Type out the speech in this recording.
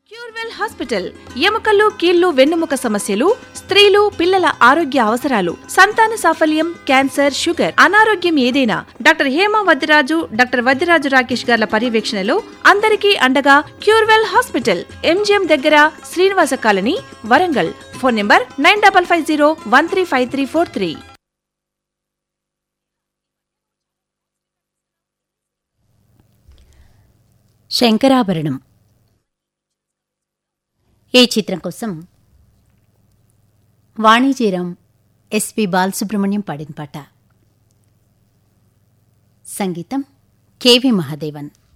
Curewell hospital ఎముకలు కీళ్లు వెన్నుముక సమస్యలు స్త్రీలు పిల్లల ఆరోగ్య అవసరాలు సంతాన సాఫల్యం క్యాన్సర్ షుగర్ అనారోగ్యం ఏదైనా డాక్టర్ హేమ వద్దిరాజు డాక్టర్ వద్దిరాజు రాకేష్ గార్ల పర్యవేక్షణలో అందరికీ అండగా క్యూర్వెల్ హాస్పిటల్ ఎంజిఎం దగ్గర Srinivasa colony Warangal phone number nine double five zero one three five three four three Shankarabharanam ఈ చిత్రం కోసం వాణిజీరాం ఎస్పి బాలసుబ్రహ్మణ్యం పాడిన పాట సంగీతం కెవి మహాదేవన్